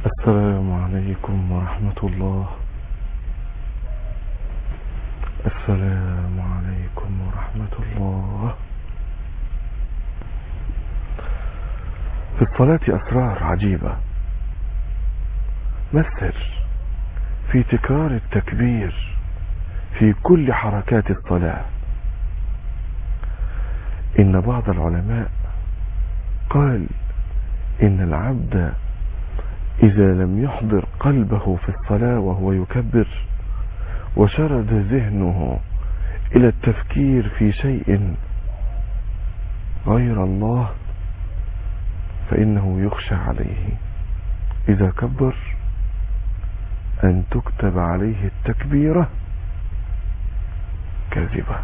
السلام عليكم ورحمة الله السلام عليكم ورحمة الله في الصلاة أسرار عجيبة ما السر في تكرار التكبير في كل حركات الصلاة إن بعض العلماء قال إن العبد إذا لم يحضر قلبه في الصلاة وهو يكبر وشرد ذهنه إلى التفكير في شيء غير الله فإنه يخشى عليه إذا كبر أن تكتب عليه التكبيرة كاذبة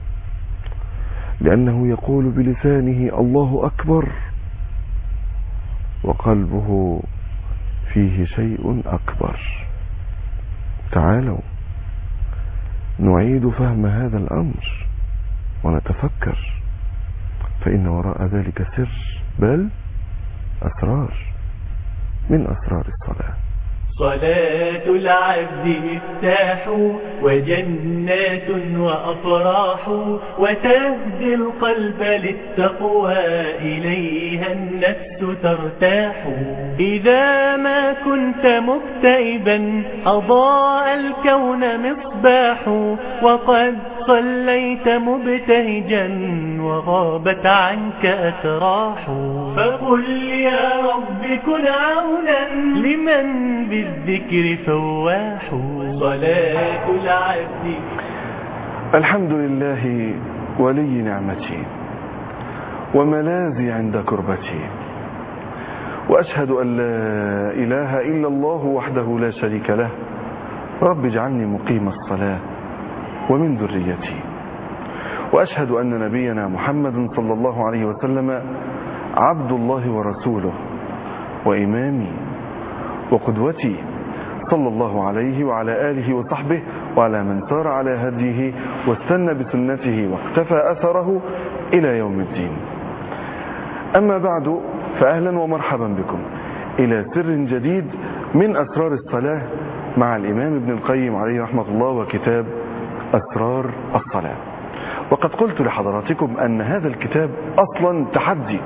لأنه يقول بلسانه الله أكبر وقلبه فيه شيء أكبر تعالوا نعيد فهم هذا الأمر ونتفكر فإن وراء ذلك سر بل أسرار من أسرار الصلاة صلاة العبد مفتاح وجنات وأفراح وتهدي القلب للتقوى إليها النفس ترتاح إذا ما كنت مكتئبا أضاء الكون مصباح وقد صليت مبتهجا وغابت عنك أتراح فقل يا رب كن عونا لمن بالذكر فواح صلاة العبد الحمد لله ولي نعمتي وملاذي عند كربتي وأشهد أن لا إله إلا الله وحده لا شريك له رب اجعلني مقيم الصلاة ومن ذريتي وأشهد أن نبينا محمد صلى الله عليه وسلم عبد الله ورسوله وإمامي وقدوتي صلى الله عليه وعلى آله وصحبه وعلى من سار على هديه واستنى بسنته واقتفى أثره إلى يوم الدين أما بعد فأهلا ومرحبا بكم إلى سر جديد من أسرار الصلاة مع الإمام ابن القيم عليه رحمة الله وكتاب أسرار الصلاة وقد قلت لحضراتكم أن هذا الكتاب أصلا تحدي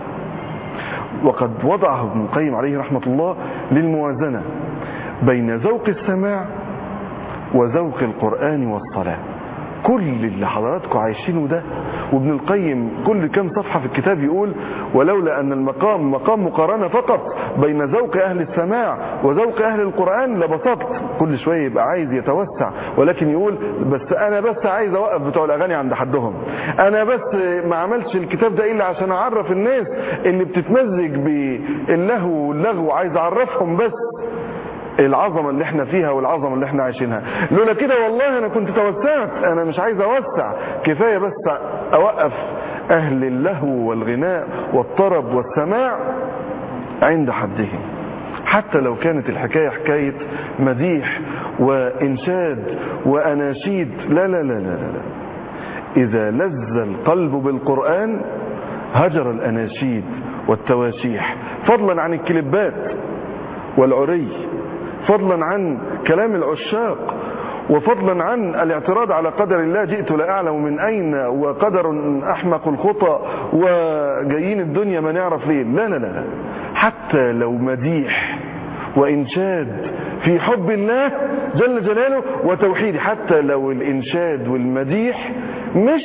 وقد وضعه ابن القيم عليه رحمة الله للموازنة بين ذوق السماع وذوق القرآن والصلاة كل اللي حضراتكم عايشينه ده وابن القيم كل كم صفحة في الكتاب يقول ولولا أن المقام مقام مقارنة فقط بين ذوق أهل السماع وذوق أهل القرآن لبسطت كل شوية يبقى عايز يتوسع ولكن يقول بس أنا بس عايز أوقف بتوع الأغاني عند حدهم أنا بس ما عملتش الكتاب ده إلا عشان أعرف الناس اللي بتتمزج باللهو واللغو عايز أعرفهم بس العظمة اللي احنا فيها والعظمة اللي احنا عايشينها لولا كده والله انا كنت توسعت انا مش عايز اوسع كفاية بس اوقف اهل اللهو والغناء والطرب والسماع عند حدهم حتى لو كانت الحكاية حكاية مديح وإنشاد وأناشيد لا لا لا لا لا إذا لذ القلب بالقرآن هجر الأناشيد والتواشيح فضلا عن الكليبات والعري فضلا عن كلام العشاق وفضلا عن الاعتراض على قدر الله جئت لا أعلم من أين وقدر أحمق الخطى وجايين الدنيا ما نعرف ليه لا لا لا حتى لو مديح وإنشاد في حب الله جل جلاله وتوحيده حتى لو الإنشاد والمديح مش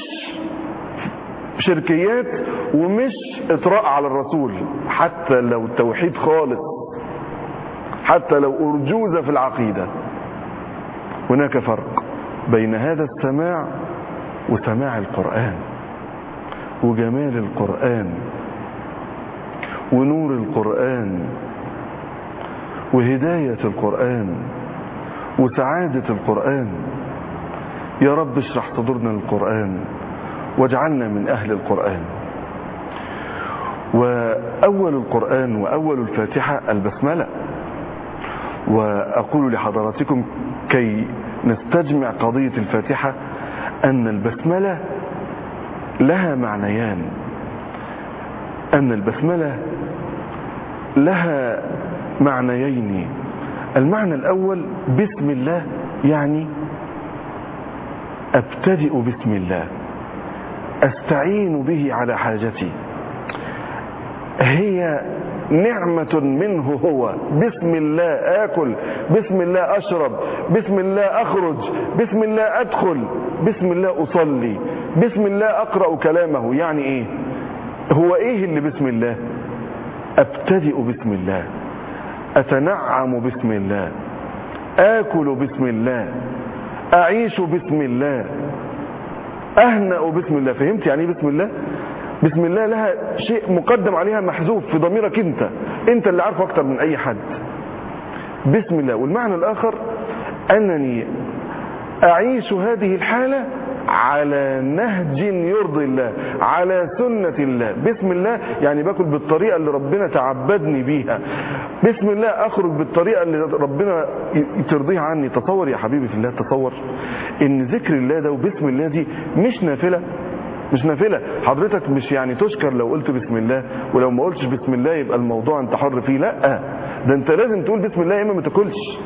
شركيات ومش اطراء على الرسول حتى لو توحيد خالص حتى لو أرجوزة في العقيدة هناك فرق بين هذا السماع وسماع القرآن وجمال القرآن ونور القرآن وهداية القرآن وسعادة القرآن يا رب اشرح صدورنا للقرآن واجعلنا من أهل القرآن وأول القرآن وأول الفاتحة البسملة وأقول لحضراتكم كي نستجمع قضية الفاتحة أن البسملة لها معنيان أن البسملة لها معنيين المعنى الأول بسم الله يعني أبتدئ بسم الله أستعين به على حاجتي هي نعمة منه هو بسم الله آكل بسم الله أشرب بسم الله أخرج بسم الله أدخل بسم الله أصلي بسم الله أقرأ كلامه يعني إيه هو إيه اللي بسم الله أبتدئ بسم الله أتنعم بسم الله آكل بسم الله أعيش بسم الله أهنأ بسم الله فهمت يعني إيه بسم الله بسم الله لها شيء مقدم عليها محذوف في ضميرك انت انت اللي عارفه اكتر من اي حد بسم الله والمعنى الاخر انني اعيش هذه الحالة على نهج يرضي الله على سنة الله بسم الله يعني باكل بالطريقة اللي ربنا تعبدني بيها بسم الله اخرج بالطريقة اللي ربنا ترضيها عني تصور يا حبيبي في الله تصور ان ذكر الله ده وبسم الله دي مش نافلة مش نافلة حضرتك مش يعني تشكر لو قلت بسم الله ولو ما قلتش بسم الله يبقى الموضوع انت حر فيه لا ده انت لازم تقول بسم الله يا اما ما تاكلش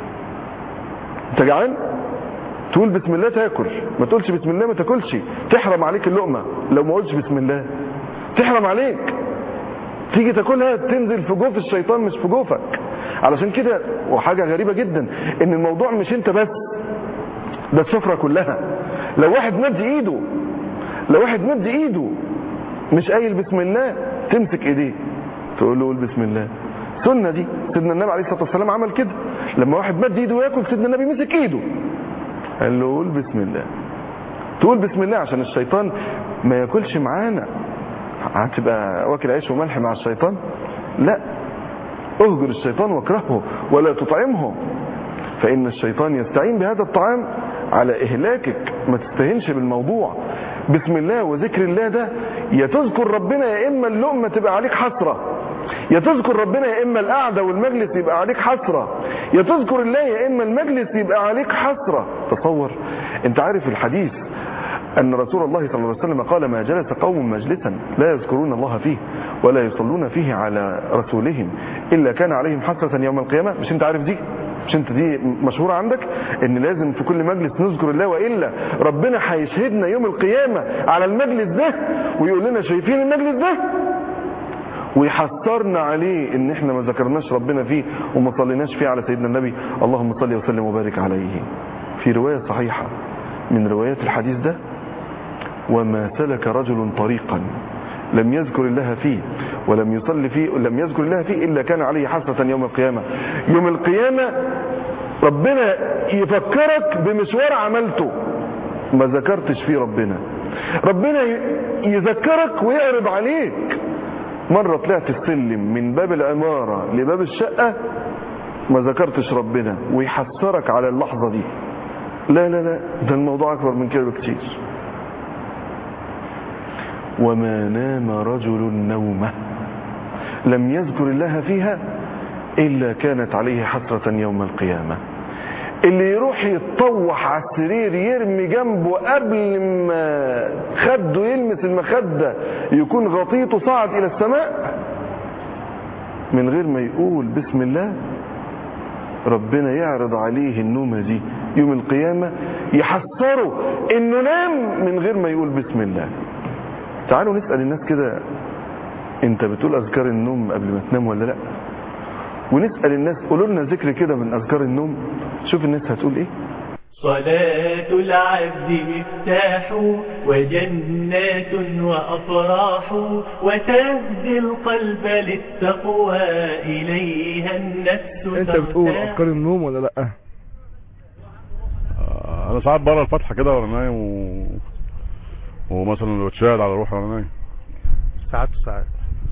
انت جعان تقول بسم الله تاكل ما تقولش بسم الله ما تاكلش تحرم عليك اللقمة لو ما قلتش بسم الله تحرم عليك تيجي تاكلها تنزل في جوف الشيطان مش في جوفك علشان كده وحاجة غريبة جدا ان الموضوع مش انت بس ده السفرة كلها لو واحد مد ايده لو واحد مد ايده مش قايل بسم الله تمسك ايديه تقول له قول بسم الله سنة دي سيدنا النبي عليه الصلاة والسلام عمل كده لما واحد مد ايده وياكل سيدنا النبي مسك ايده قال له قول بسم الله تقول بسم الله عشان الشيطان ما ياكلش معانا هتبقى واكل عيش وملح مع الشيطان لا اهجر الشيطان واكرهه ولا تطعمه فإن الشيطان يستعين بهذا الطعام على إهلاكك ما تستهنش بالموضوع بسم الله وذكر الله ده يا تذكر ربنا يا إما اللقمة تبقى عليك حسرة يا تذكر ربنا يا إما القعدة والمجلس يبقى عليك حسرة يا تذكر الله يا إما المجلس يبقى عليك حسرة تصور انت عارف الحديث أن رسول الله صلى الله عليه وسلم قال ما جلس قوم مجلسا لا يذكرون الله فيه ولا يصلون فيه على رسولهم إلا كان عليهم حسرة يوم القيامة مش انت عارف دي مش انت دي مشهورة عندك ان لازم في كل مجلس نذكر الله وإلا ربنا هيشهدنا يوم القيامة على المجلس ده ويقول لنا شايفين المجلس ده ويحسرنا عليه ان احنا ما ذكرناش ربنا فيه وما صليناش فيه على سيدنا النبي اللهم صل وسلم وبارك عليه في رواية صحيحة من روايات الحديث ده وما سلك رجل طريقا لم يذكر الله فيه ولم يصلي فيه لم يذكر الله فيه إلا كان عليه حسرة يوم القيامة يوم القيامة ربنا يفكرك بمشوار عملته ما ذكرتش فيه ربنا ربنا يذكرك ويعرض عليك مرة طلعت السلم من باب العمارة لباب الشقة ما ذكرتش ربنا ويحسرك على اللحظة دي لا لا لا ده الموضوع أكبر من كده بكتير وما نام رجل نومه لم يذكر الله فيها إلا كانت عليه حسرة يوم القيامة اللي يروح يتطوح على السرير يرمي جنبه قبل ما خده يلمس المخدة يكون غطيته صعد إلى السماء من غير ما يقول بسم الله ربنا يعرض عليه النومة دي يوم القيامة يحسره انه نام من غير ما يقول بسم الله تعالوا نسأل الناس كده انت بتقول اذكار النوم قبل ما تنام ولا لا ونسأل الناس قولوا لنا ذكر كده من اذكار النوم شوف الناس هتقول ايه صلاة العبد مفتاح وجنات وأفراح وتهدي القلب للتقوى إليها النفس انت بتقول ترتاح. اذكار النوم ولا لا آه، انا ساعات بره الفتحه كده وانا نايم و... ومثلا بتشاهد على روحي وانا نايم ساعات وساعات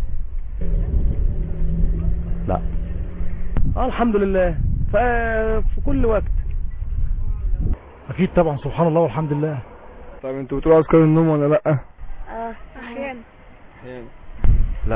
لا اه الحمد لله ف- في كل وقت اكيد طبعا سبحان الله والحمد لله طيب انتوا بتقولوا اذكار النوم ولا لا اه احيانا لا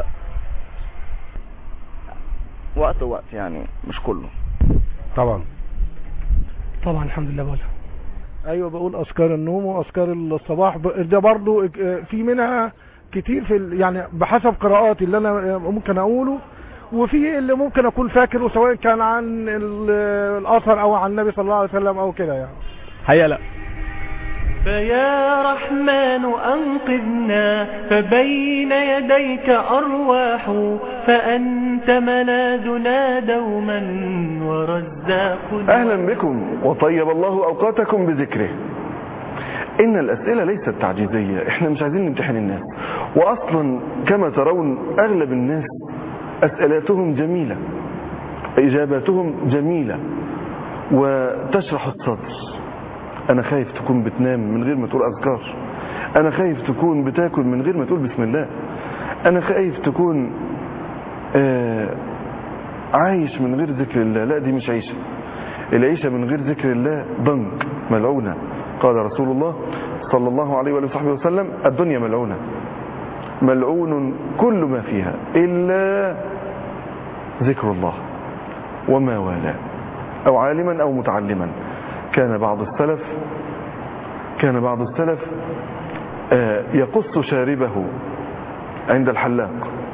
وقت وقت يعني مش كله طبعا طبعا الحمد لله بقولها ايوه بقول اذكار النوم واذكار الصباح ب- ده برضو اه، في منها كتير في ال- يعني بحسب قراءاتي اللي انا اه، ممكن اقوله وفي اللي ممكن اكون فاكره سواء كان عن ال- الاثر او عن النبي صلى الله عليه وسلم او كده يعني حقيقة لا فيا رحمن أنقذنا فبين يديك أرواح فأنت ملاذنا دوما ورزاقنا أهلا بكم وطيب الله أوقاتكم بذكره إن الأسئلة ليست تعجيزية إحنا مش عايزين نمتحن الناس وأصلا كما ترون أغلب الناس أسئلتهم جميلة إجاباتهم جميلة وتشرح الصدر أنا خايف تكون بتنام من غير ما تقول أذكار أنا خايف تكون بتاكل من غير ما تقول بسم الله أنا خايف تكون آه عايش من غير ذكر الله لا دي مش عيشة العيشة من غير ذكر الله ضنك ملعونة قال رسول الله صلى الله عليه وآله وصحبه وسلم الدنيا ملعونة ملعون كل ما فيها إلا ذكر الله وما والاه أو عالما أو متعلما كان بعض السلف كان بعض السلف آه، يقص شاربه عند الحلاق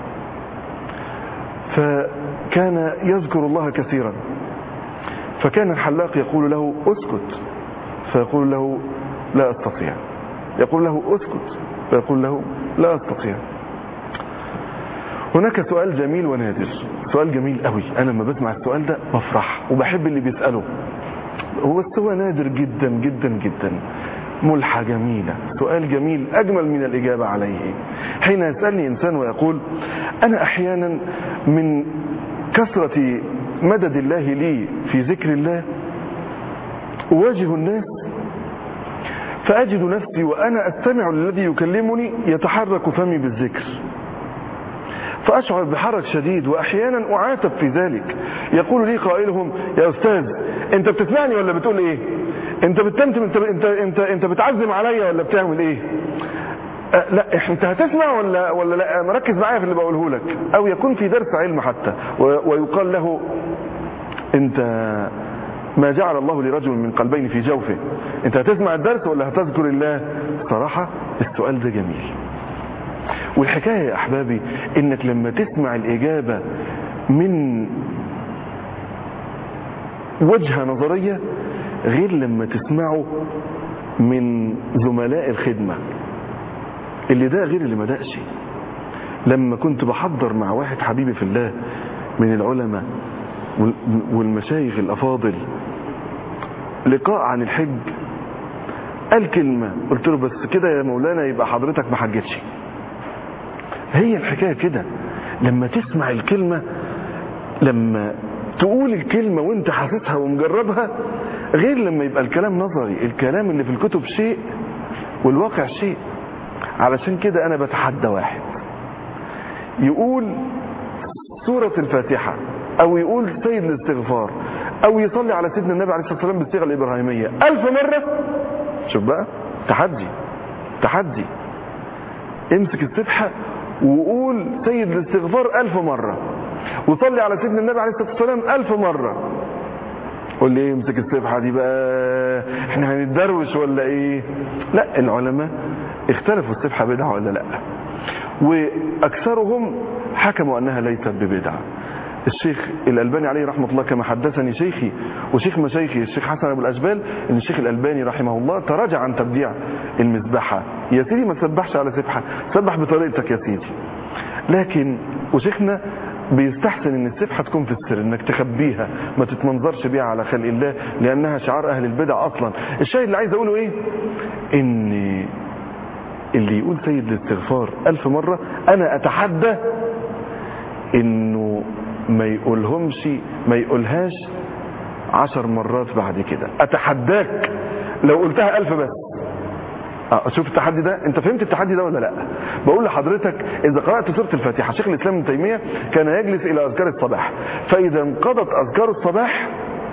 فكان يذكر الله كثيرا فكان الحلاق يقول له اسكت فيقول له لا استطيع يقول له اسكت فيقول له لا استطيع هناك سؤال جميل ونادر سؤال جميل قوي انا لما بسمع السؤال ده بفرح وبحب اللي بيسأله هو بس هو نادر جدا جدا جدا ملحة جميلة سؤال جميل أجمل من الإجابة عليه حين يسألني إنسان ويقول أنا أحيانا من كثرة مدد الله لي في ذكر الله أواجه الناس فأجد نفسي وأنا أستمع للذي يكلمني يتحرك فمي بالذكر فأشعر بحرج شديد وأحيانا أعاتب في ذلك يقول لي قائلهم يا أستاذ أنت بتسمعني ولا بتقول إيه أنت بتتمتم أنت, أنت, أنت, أنت بتعزم عليا ولا بتعمل إيه أه لا انت هتسمع ولا ولا لا مركز معايا في اللي بقوله لك او يكون في درس علم حتى و- ويقال له انت ما جعل الله لرجل من قلبين في جوفه انت هتسمع الدرس ولا هتذكر الله صراحة السؤال ده جميل والحكاية يا أحبابي إنك لما تسمع الإجابة من وجهة نظرية غير لما تسمعه من زملاء الخدمة اللي ده غير اللي ما دقش لما كنت بحضر مع واحد حبيبي في الله من العلماء وال- والمشايخ الأفاضل لقاء عن الحج قال كلمة قلت له بس كده يا مولانا يبقى حضرتك ما حجتش هي الحكاية كده لما تسمع الكلمة لما تقول الكلمة وانت حاسسها ومجربها غير لما يبقى الكلام نظري الكلام اللي في الكتب شيء والواقع شيء علشان كده انا بتحدى واحد يقول سورة الفاتحة او يقول سيد الاستغفار او يصلي على سيدنا النبي عليه الصلاة والسلام بالصيغة الابراهيمية الف مرة شوف بقى تحدي تحدي امسك السبحة وقول سيد الاستغفار ألف مرة وصلي على سيدنا النبي عليه الصلاة والسلام ألف مرة قول لي ايه امسك السبحة دي بقى احنا هنتدروش ولا ايه لا العلماء اختلفوا السبحة بدعة ولا لا واكثرهم حكموا انها ليست ببدعة الشيخ الألباني عليه رحمة الله كما حدثني شيخي وشيخ مشايخي الشيخ حسن أبو الأشبال أن الشيخ الألباني رحمه الله تراجع عن تبديع المذبحة يا سيدي ما تسبحش على سبحة سبح بطريقتك يا سيدي لكن وشيخنا بيستحسن ان السبحة تكون في السر انك تخبيها ما تتمنظرش بيها على خلق الله لانها شعار اهل البدع اصلا الشاهد اللي عايز اقوله ايه ان اللي يقول سيد الاستغفار الف مرة انا اتحدى انه ما يقولهمش ما يقولهاش عشر مرات بعد كده اتحداك لو قلتها الف بس اه شوف التحدي ده انت فهمت التحدي ده ولا لا بقول لحضرتك اذا قرأت سورة الفاتحة شيخ الاسلام ابن تيمية كان يجلس الى اذكار الصباح فاذا انقضت اذكار الصباح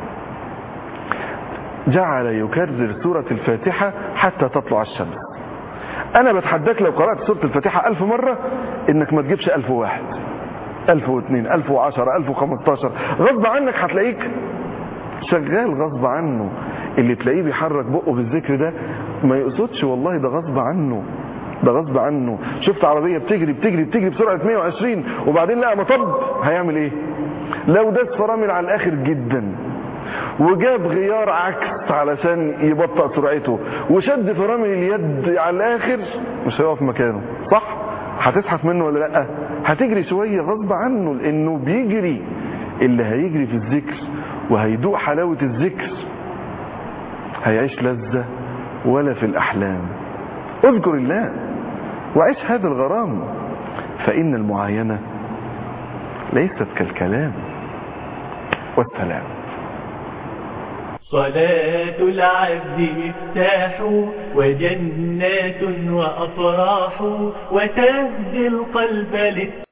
جعل يكرر سورة الفاتحة حتى تطلع الشمس انا بتحداك لو قرأت سورة الفاتحة الف مرة انك ما تجيبش الف واحد الف واثنين الف وعشرة الف وخمستاشر غصب عنك هتلاقيك شغال غصب عنه اللي تلاقيه بيحرك بقه بالذكر ده ما يقصدش والله ده غصب عنه ده غصب عنه شفت عربية بتجري بتجري بتجري بسرعة 120 وبعدين لقى مطب هيعمل ايه لو داس فرامل على الاخر جدا وجاب غيار عكس علشان يبطئ سرعته وشد فرامل اليد على الاخر مش هيقف مكانه صح هتزحف منه ولا لا هتجري شوية غصب عنه لانه بيجري اللي هيجري في الذكر وهيدوق حلاوة الذكر هيعيش لذة ولا في الأحلام اذكر الله وعيش هذا الغرام فإن المعاينة ليست كالكلام والسلام صلاة العبد مفتاح وجنات وأفراح وتهدي القلب للتقوى